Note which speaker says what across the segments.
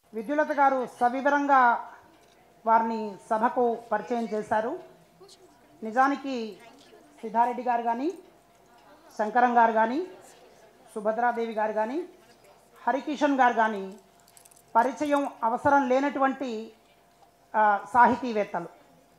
Speaker 1: విద్యులత గారు సవివరంగా వారిని సభకు పరిచయం చేశారు నిజానికి సిద్ధారెడ్డి గారు కానీ శంకరం గారు కానీ సుభద్రాదేవి గారు కానీ హరికిషన్ గారు కానీ పరిచయం అవసరం లేనటువంటి ఆ, సాహితీవేత్తలు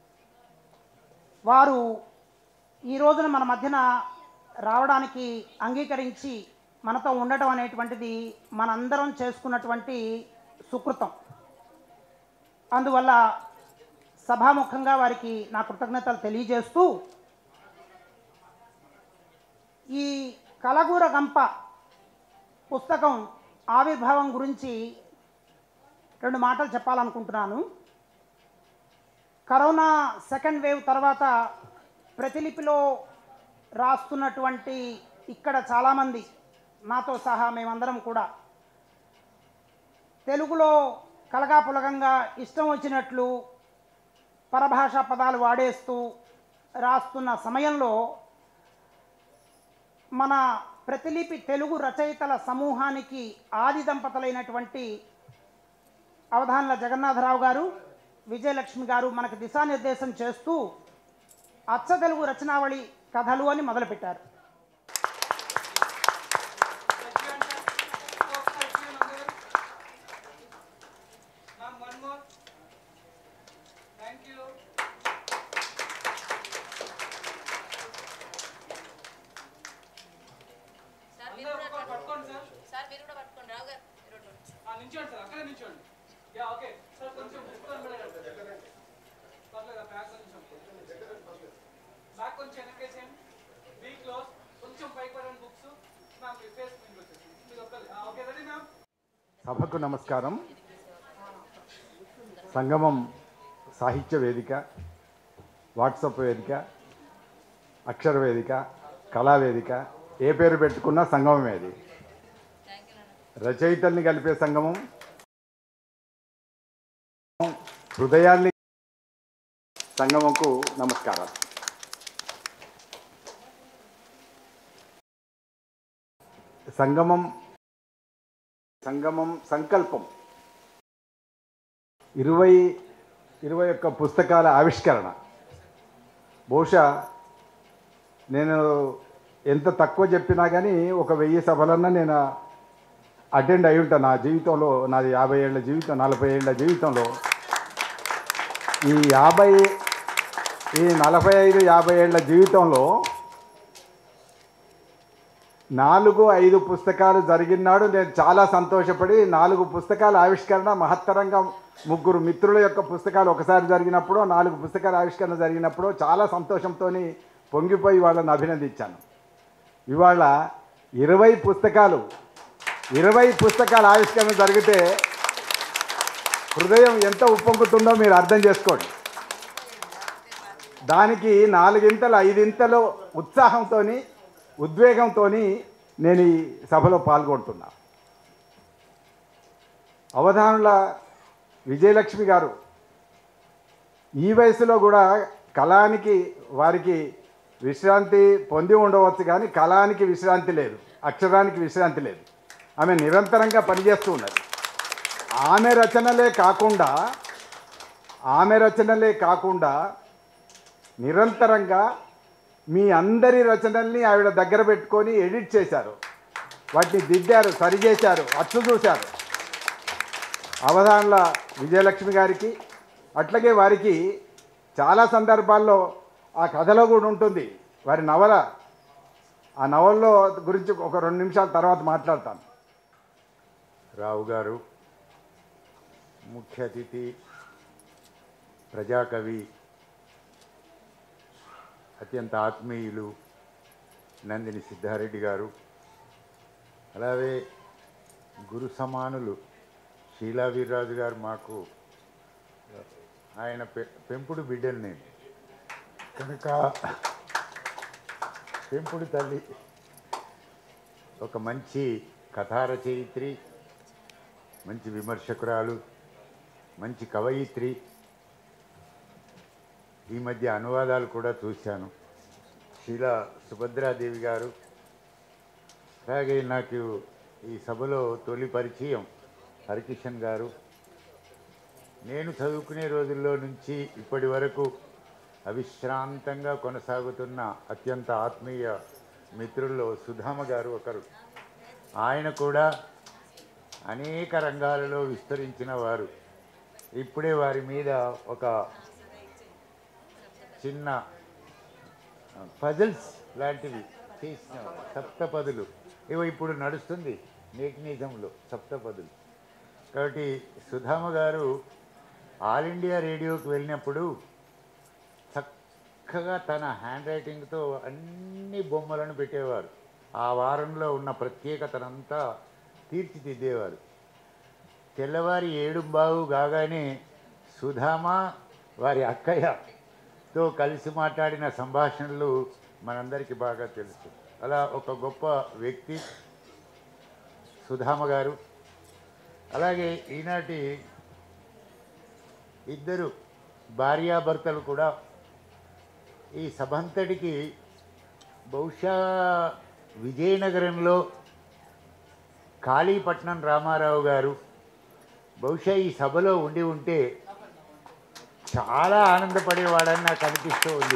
Speaker 1: వారు ఈ రోజున మన మధ్యన రావడానికి అంగీకరించి మనతో ఉండటం అనేటువంటిది మనందరం చేసుకున్నటువంటి సుకృతం అందువల్ల సభాముఖంగా వారికి నా కృతజ్ఞతలు తెలియజేస్తూ ఈ కలగూర గంప పుస్తకం ఆవిర్భావం గురించి రెండు మాటలు చెప్పాలనుకుంటున్నాను కరోనా సెకండ్ వేవ్ తర్వాత ప్రతిలిపిలో రాస్తున్నటువంటి ఇక్కడ చాలామంది నాతో సహా మేమందరం కూడా తెలుగులో కలగాపులగంగా ఇష్టం వచ్చినట్లు పరభాషా పదాలు వాడేస్తూ రాస్తున్న సమయంలో మన ప్రతిలిపి తెలుగు రచయితల సమూహానికి ఆది దంపతులైనటువంటి అవధానుల జగన్నాథరావు గారు విజయలక్ష్మి గారు మనకు దిశానిర్దేశం చేస్తూ అచ్చ తెలుగు రచనావళి కథలు అని మొదలుపెట్టారు
Speaker 2: Ma'am, one more. Thank you.
Speaker 3: Sir మీరు
Speaker 2: అందరూ
Speaker 3: కూడా
Speaker 2: ఒక్కొక్కరు పట్టుకోండి సార్
Speaker 3: సార్ మీరు కూడా పట్టుకోండి రావు గారు మీరు కూడా పట్టుకోండి.
Speaker 2: ఆ, నిల్చోండి సార్ అక్కడే నిల్చోండి యా ఓకే సార్ కొంచెం పట్టుకొని వెళ్ళండి. పర్లేదు బ్యాక్ కొంచెం బ్యాక్ కొంచెం వెనకేసేయండి బీ క్లోజ్ కొంచెం పైకి పడండి బుక్స్ మ్యామ్ మీ ఫేస్ మీకు వచ్చేసి మీరు ఒక్కరు ఓకే రెడీ మ్యామ్
Speaker 4: సభకు నమస్కారం సంగమం సాహిత్య వేదిక వాట్సప్ వేదిక అక్షర వేదిక కళా వేదిక ఏ పేరు పెట్టుకున్నా సంగమమే అది
Speaker 3: థ్యాంక్ యూ నాన్న
Speaker 4: రచయితల్ని కలిపే సంగమం హృదయాల్ని సంగమంకు నమస్కారం సంగమం సంగమం సంకల్పం ఇరవై ఇరవై ఒక్క పుస్తకాల ఆవిష్కరణ బహుశా నేను ఎంత తక్కువ చెప్పినా కానీ ఒక వెయ్యి సభలన్నా నేను అటెండ్ అయి ఉంటాను నా జీవితంలో నాది యాభై ఏళ్ళ జీవితం నలభై ఏళ్ళ జీవితంలో ఈ యాభై ఈ నలభై ఐదు యాభై ఏళ్ళ జీవితంలో నాలుగు ఐదు పుస్తకాలు జరిగినాడు నేను చాలా సంతోషపడి నాలుగు పుస్తకాల ఆవిష్కరణ మహత్తరంగా ముగ్గురు మిత్రుల యొక్క పుస్తకాలు ఒకసారి జరిగినప్పుడు నాలుగు పుస్తకాల ఆవిష్కరణ జరిగినప్పుడు చాలా సంతోషంతో పొంగిపోయి వాళ్ళని అభినందించాను ఇవాళ ఇరవై పుస్తకాలు ఇరవై పుస్తకాల ఆవిష్కరణ జరిగితే హృదయం ఎంత ఉప్పొంగుతుందో మీరు అర్థం చేసుకోండి దానికి నాలుగింతలు ఐదింతలు ఉత్సాహంతో ఉద్వేగంతో నేను ఈ సభలో పాల్గొంటున్నా అవధానుల విజయలక్ష్మి గారు ఈ వయసులో కూడా కళానికి వారికి విశ్రాంతి పొంది ఉండవచ్చు కానీ కళానికి విశ్రాంతి లేదు అక్షరానికి విశ్రాంతి లేదు ఆమె నిరంతరంగా పనిచేస్తూ ఉన్నది ఆమె రచనలే కాకుండా ఆమె రచనలే కాకుండా నిరంతరంగా మీ అందరి రచనల్ని ఆవిడ దగ్గర పెట్టుకొని ఎడిట్ చేశారు వాటిని దిద్దారు సరిచేశారు అచ్చు చూశారు అవధానుల విజయలక్ష్మి గారికి అట్లాగే వారికి చాలా సందర్భాల్లో ఆ కథలో కూడా ఉంటుంది వారి నవల ఆ నవల్లో గురించి ఒక రెండు నిమిషాల తర్వాత మాట్లాడతాను రావు గారు ముఖ్య అతిథి ప్రజాకవి అత్యంత ఆత్మీయులు నందిని సిద్ధారెడ్డి గారు అలాగే గురు సమానులు శీలా వీర్రాజు గారు మాకు ఆయన పె పెంపుడు బిడ్డలు నేను కనుక పెంపుడు తల్లి ఒక మంచి కథా రచయిత్రి మంచి విమర్శకురాలు మంచి కవయిత్రి ఈ మధ్య అనువాదాలు కూడా చూశాను శీలా సుభద్రాదేవి గారు అలాగే నాకు ఈ సభలో తొలి పరిచయం హరికిషన్ గారు
Speaker 5: నేను చదువుకునే రోజుల్లో నుంచి ఇప్పటి వరకు అవిశ్రాంతంగా కొనసాగుతున్న అత్యంత ఆత్మీయ మిత్రుల్లో సుధామ గారు ఒకరు ఆయన కూడా అనేక రంగాలలో విస్తరించిన వారు ఇప్పుడే వారి మీద ఒక చిన్న పజిల్స్ లాంటివి చేసిన సప్తపదులు ఇవి ఇప్పుడు నడుస్తుంది నేక్నిజంలో సప్తపదులు కాబట్టి సుధామ గారు ఆల్ ఇండియా రేడియోకి వెళ్ళినప్పుడు చక్కగా తన హ్యాండ్ రైటింగ్తో అన్ని బొమ్మలను పెట్టేవారు ఆ వారంలో ఉన్న ప్రత్యేకతనంతా తీర్చిదిద్దేవారు తెల్లవారి ఏడు బావు కాగానే సుధామ వారి అక్కయ్యతో కలిసి మాట్లాడిన సంభాషణలు మనందరికీ బాగా తెలుసు అలా ఒక గొప్ప వ్యక్తి సుధామ గారు అలాగే ఈనాటి ఇద్దరు భార్యాభర్తలు కూడా ఈ సభంతటికి బహుశా విజయనగరంలో కాళీపట్నం రామారావు గారు బహుశా ఈ సభలో ఉండి ఉంటే చాలా ఆనందపడేవాడని నాకు అనిపిస్తూ ఉంది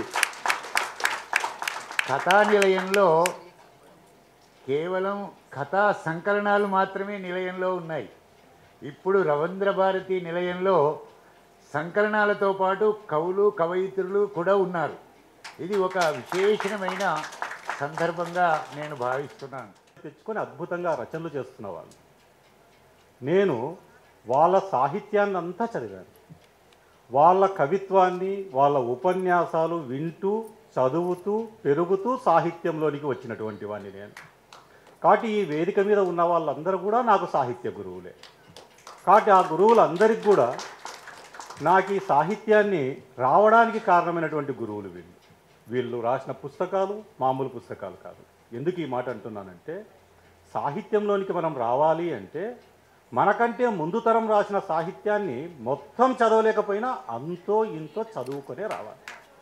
Speaker 5: కథా నిలయంలో కేవలం కథా సంకలనాలు మాత్రమే నిలయంలో ఉన్నాయి ఇప్పుడు రవీంద్ర భారతి నిలయంలో సంకలనాలతో పాటు కవులు కవయిత్రులు కూడా ఉన్నారు ఇది ఒక విశేషమైన సందర్భంగా నేను భావిస్తున్నాను
Speaker 6: తెచ్చుకొని అద్భుతంగా రచనలు చేస్తున్న వాళ్ళు నేను వాళ్ళ సాహిత్యాన్ని అంతా చదివాను వాళ్ళ కవిత్వాన్ని వాళ్ళ ఉపన్యాసాలు వింటూ చదువుతూ పెరుగుతూ సాహిత్యంలోనికి వచ్చినటువంటి వాడిని నేను కాబట్టి ఈ వేదిక మీద ఉన్న వాళ్ళందరూ కూడా నాకు సాహిత్య గురువులే కాబట్టి ఆ గురువులందరికీ కూడా నాకు ఈ సాహిత్యాన్ని రావడానికి కారణమైనటువంటి గురువులు వీళ్ళు వీళ్ళు రాసిన పుస్తకాలు మామూలు పుస్తకాలు కాదు ఎందుకు ఈ మాట అంటున్నానంటే సాహిత్యంలోనికి మనం రావాలి అంటే మనకంటే ముందు తరం రాసిన సాహిత్యాన్ని మొత్తం చదవలేకపోయినా అంతో ఇంతో చదువుకొనే రావాలి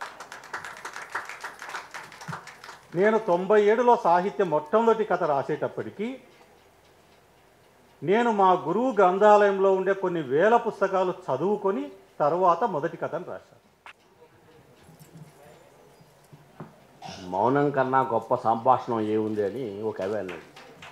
Speaker 6: నేను తొంభై ఏడులో సాహిత్యం మొట్టమొదటి కథ రాసేటప్పటికీ నేను మా గురువు గ్రంథాలయంలో ఉండే కొన్ని వేల పుస్తకాలు చదువుకొని తర్వాత మొదటి కథను రాశాను
Speaker 7: మౌనం కన్నా గొప్ప సంభాషణ ఏముంది అని ఒక కవి అన్నాడు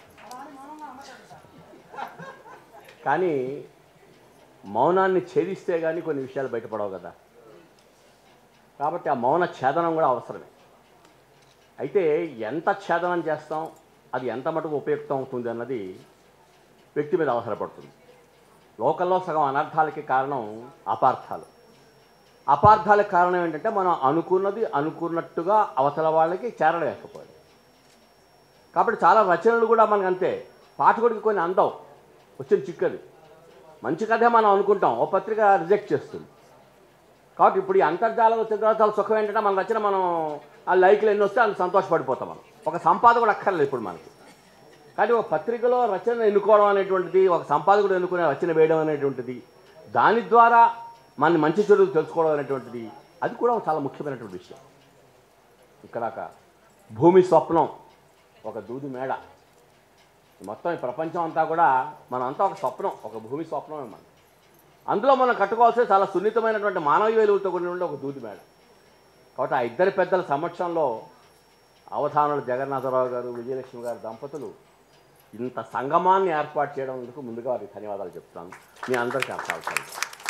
Speaker 7: కానీ మౌనాన్ని ఛేదిస్తే కానీ కొన్ని విషయాలు బయటపడవు కదా కాబట్టి ఆ మౌన ఛేదనం కూడా అవసరమే అయితే ఎంత ఛేదనం చేస్తాం అది ఎంత మటుకు ఉపయుక్తం అవుతుంది అన్నది వ్యక్తి మీద అవసరపడుతుంది లోకల్లో సగం అనర్థాలకి కారణం అపార్థాలు అపార్థాలకు కారణం ఏంటంటే మనం అనుకున్నది అనుకున్నట్టుగా అవతల వాళ్ళకి చేరలేకపోయింది కాబట్టి చాలా రచనలు కూడా మనకు అంతే పాఠకుడికి కొన్ని అందం వచ్చిన చిక్కది మంచి కథే మనం అనుకుంటాం ఓ పత్రిక రిజెక్ట్ చేస్తుంది కాబట్టి ఇప్పుడు ఈ అంతర్జాలం వచ్చిన తర్వాత చాలా సుఖం ఏంటంటే మన రచన మనం ఆ లైక్లు ఎన్ని వస్తే అంత సంతోషపడిపోతాం మనం ఒక సంపాదకుడు అక్కర్లేదు ఇప్పుడు మనకి కానీ ఒక పత్రికలో రచన ఎన్నుకోవడం అనేటువంటిది ఒక సంపాదకుడు ఎన్నుకునే రచన వేయడం అనేటువంటిది దాని ద్వారా మన మంచి చెడులు తెలుసుకోవడం అనేటువంటిది అది కూడా చాలా ముఖ్యమైనటువంటి విషయం ఇక్కడ ఒక భూమి స్వప్నం ఒక దూది మేడ మొత్తం ఈ ప్రపంచం అంతా కూడా మనంతా ఒక స్వప్నం ఒక భూమి స్వప్నమే మనం అందులో మనం కట్టుకోవాల్సిన చాలా సున్నితమైనటువంటి మానవీయ విలువలతో కూడినటువంటి ఒక దూది మేడ కాబట్టి ఆ ఇద్దరి పెద్దల సమక్షంలో అవధానులు జగన్నాథరావు గారు విజయలక్ష్మి గారు దంపతులు ఇంత సంగమాన్ని ఏర్పాటు చేయడం అందుకు ముందుగా వారికి ధన్యవాదాలు చెప్తాను మీ అందరికీ అర్థాలు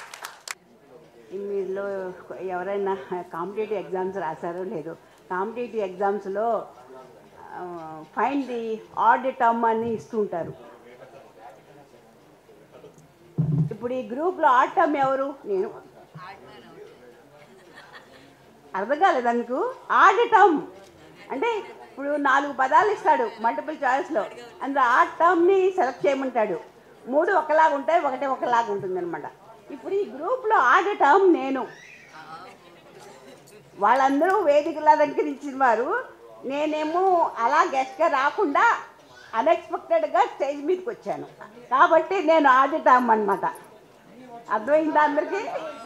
Speaker 8: మీలో ఎవరైనా కాంపిటేటివ్ ఎగ్జామ్స్ రాశారో లేదో కాంపిటేటివ్ ఎగ్జామ్స్లో ఫైండ్ ది ఆడ్ టర్మ్ అని ఇస్తుంటారు ఇప్పుడు ఈ గ్రూప్లో ఆడ్ టర్మ్ ఎవరు నేను అర్థం కాలేదు అందుకు ఆడ్ టర్మ్ అంటే ఇప్పుడు నాలుగు పదాలు ఇస్తాడు మల్టిపుల్ చాయిస్లో అందులో ఆ టర్మ్ని సెలెక్ట్ చేయమంటాడు మూడు ఒకలాగా ఉంటాయి ఒకటి ఒకలాగా ఉంటుంది అనమాట ఇప్పుడు ఈ గ్రూప్లో ఆడ్ టర్మ్ నేను వాళ్ళందరూ వేదికల దగ్గర ఇచ్చిన వారు నేనేమో అలా గెస్ట్గా రాకుండా అన్ఎక్స్పెక్టెడ్గా స్టేజ్ మీదకి వచ్చాను కాబట్టి నేను ఆడ్ టర్మ్ అనమాట అర్థమైందా అందరికీ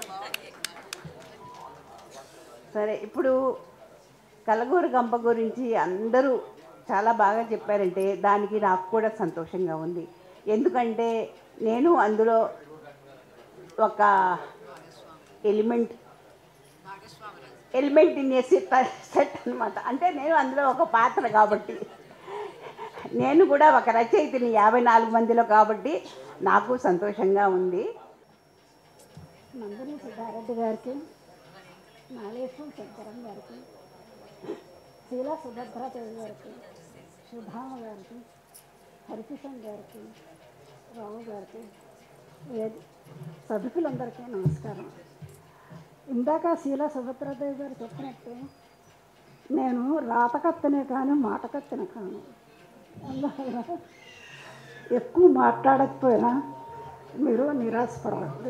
Speaker 8: సరే ఇప్పుడు కలగూరు గంప గురించి అందరూ చాలా బాగా చెప్పారంటే దానికి నాకు కూడా సంతోషంగా ఉంది ఎందుకంటే నేను అందులో ఒక element element in a set అనమాట అంటే నేను అందులో ఒక పాత్ర కాబట్టి నేను కూడా ఒక రచయితని యాభై నాలుగు మందిలో కాబట్టి నాకు సంతోషంగా ఉంది
Speaker 9: నందిని సిద్ధారెడ్డి గారికి నాగేశ్వరం శంకరం గారికి శీలా సుభద్రాదేవి గారికి సుధామ గారికి హరికిషన్ గారికి రావు గారికి వేది సభికులందరికీ నమస్కారం ఇందాక శీలా సుభద్రాదేవి గారు చెప్పినట్టు నేను రాతకత్తనే కానీ మాటకత్తెన కాను అందువల్ల ఎక్కువ మాట్లాడకపోయినా మీరు నిరాశపడవద్దు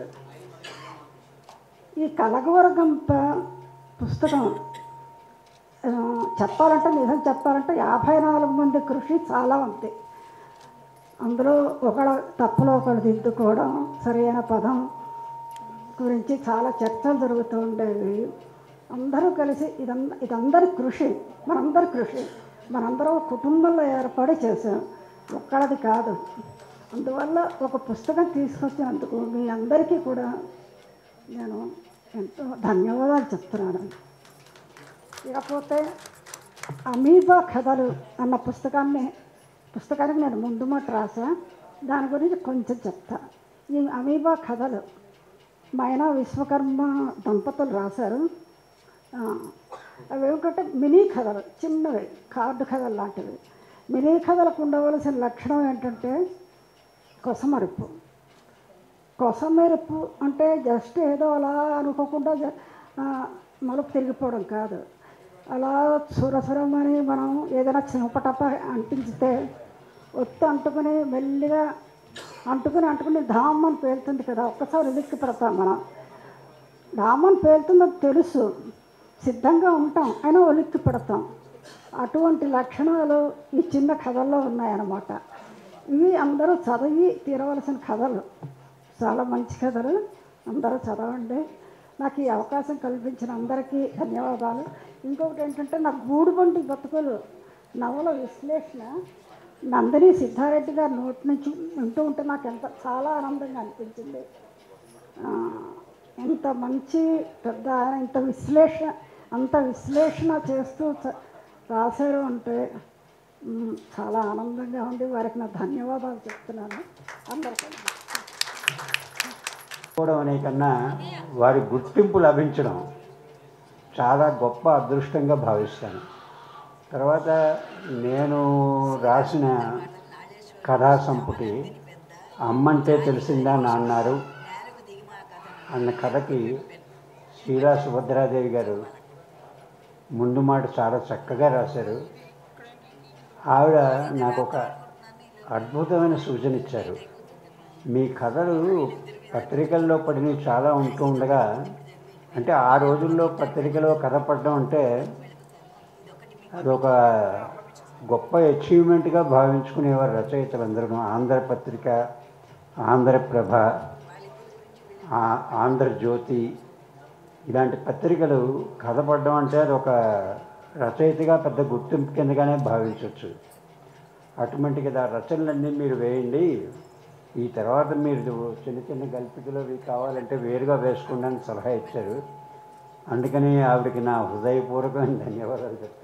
Speaker 9: ఈ కలగవరగంప పుస్తకం ఆ, చెప్పాలంటే నిజం చెప్పాలంటే యాభై నాలుగు మంది కృషి చాలా ఉంది అందులో ఒకళ్ళ తప్పులో ఒకళ్ళు దిద్దుకోవడం సరైన పదం గురించి చాలా చర్చలు జరుగుతూ ఉండేవి అందరూ కలిసి ఇదంద ఇదందరి కృషి మనందరి కృషి మనందరం కుటుంబంలో ఏర్పడి చేసాం ఒక్కడది కాదు అందువల్ల ఒక పుస్తకం తీసుకొచ్చినందుకు మీ అందరికీ కూడా నేను ఎంతో ధన్యవాదాలు చెప్తున్నాను ఇకపోతే అమీబా కథలు అన్న పుస్తకాన్ని పుస్తకానికి నేను ముందు మాట రాసా దాని గురించి కొంచెం చెప్తా ఈ అమీబా కథలు మైనా విశ్వకర్మ దంపతులు రాశారు ఆ, అవి ఏమిటంటే మినీ కథలు చిన్నవి కార్డు కథలు లాంటివి మినీ కథలకు ఉండవలసిన లక్షణం ఏంటంటే కొసమరుపు కొసమెరుపు అంటే జస్ట్ ఏదో అలా అనుకోకుండా జ- ఆ, మలుపు తిరిగిపోవడం కాదు అలా సురసురమని మనం ఏదైనా చినపటప అంటించితే ఒత్తు అంటుకుని మెల్లిగా అంటుకుని అంటుకుని ధామని పేలుతుంది కదా ఒక్కసారి ఉలిక్కి పెడతాం మనం ధామని పేలుతుందని తెలుసు సిద్ధంగా ఉంటాం అయినా ఉలిక్కి పెడతాం అటువంటి లక్షణాలు ఈ చిన్న కథల్లో ఉన్నాయన్నమాట ఇవి అందరూ చదివి తీరవలసిన కథలు చాలా మంచి కథలు అందరూ చదవండి నాకు ఈ అవకాశం కల్పించిన అందరికీ ధన్యవాదాలు ఇంకొకటి ఏంటంటే నాకు గూడుబండి బతుకులు నవల విశ్లేషణ నందిని సిద్ధారెడ్డి గారి నోటి నుంచి వింటూ ఉంటే నాకు ఎంత చాలా ఆనందంగా అనిపించింది ఆ, ఎంత మంచి పెద్ద ఆయన ఇంత విశ్లేషణ అంత విశ్లేషణ చేస్తూ చ- రాశారు అంటే మ్, చాలా ఆనందంగా ఉంది వారికి నా ధన్యవాదాలు చెప్తున్నాను అందరికీ
Speaker 10: పోవడం అనే కన్నా వారి గుర్తింపు లభించడం చాలా గొప్ప అదృష్టంగా భావిస్తాను తర్వాత నేను రాసిన కథా సంపుటి అమ్మంటే తెలిసిందా నాన్నారు అన్న కథకి శ్రీరా సుభద్రాదేవి గారు ముందు మాట చాలా చక్కగా రాశారు ఆవిడ నాకు ఒక అద్భుతమైన సూచన ఇచ్చారు మీ కథలు పత్రికల్లో పడినవి చాలా ఉంటూ ఉండగా అంటే ఆ రోజుల్లో పత్రికలో కథ పడడం అంటే అదొక గొప్ప అచీవ్మెంట్గా భావించుకునేవారు రచయితలందరూ ఆంధ్రపత్రిక ఆంధ్రప్రభ ఆ- ఆంధ్రజ్యోతి ఇలాంటి పత్రికలు కథ పడడం అంటే అది ఒక రచయితగా పెద్ద గుర్తింపు కిందగానే భావించవచ్చు అటువంటిగా ఆ రచనలన్నీ మీరు వేయండి ఈ తర్వాత మీరు చిన్న చిన్న గల్పికలు అవి కావాలంటే వేరుగా వేసుకోండి అని సలహా ఇచ్చారు అందుకని ఆవిడకి నా హృదయపూర్వకమైన ధన్యవాదాలు చెప్తాను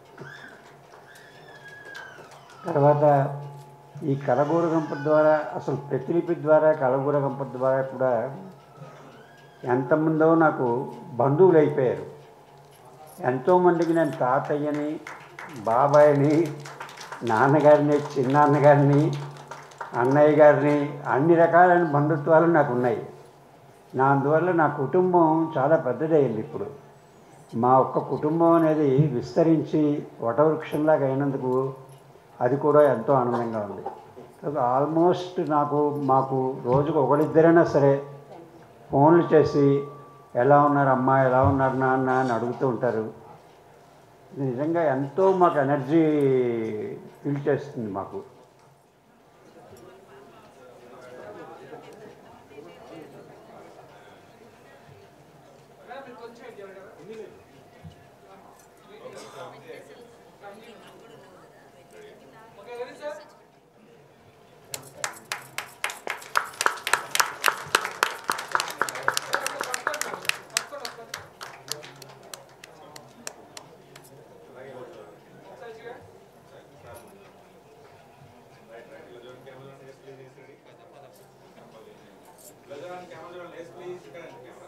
Speaker 10: తర్వాత ఈ కలగూరగంప ద్వారా అసలు ప్రతిలిపి ద్వారా కలగూరగంప ద్వారా కూడా ఎంతమందో నాకు బంధువులు అయిపోయారు ఎంతోమందికి నేను తాతయ్యని బాబాయ్ని నాన్నగారిని చిన్నాన్నగారిని అన్నయ్య గారిని అన్ని రకాలైన బంధుత్వాలు నాకు ఉన్నాయి నా అందువల్ల నా కుటుంబం చాలా పెద్దదయ్యింది ఇప్పుడు మా ఒక్క కుటుంబం అనేది విస్తరించి వటవృక్షంలాగా అయినందుకు అది కూడా ఎంతో ఆనందంగా ఉంది ఆల్మోస్ట్ నాకు మాకు రోజుకు ఒకరిద్దరైనా సరే ఫోన్లు చేసి ఎలా ఉన్నారు అమ్మా ఎలా ఉన్నారు నాన్న అని అడుగుతూ ఉంటారు ఇది నిజంగా ఎంతో మాకు ఎనర్జీ ఫీల్ చేస్తుంది మాకు
Speaker 2: మేడం మీరు కొంచెం ఇటు జరగరా? Okay ready sir
Speaker 11: camera camera please ఇక్కడ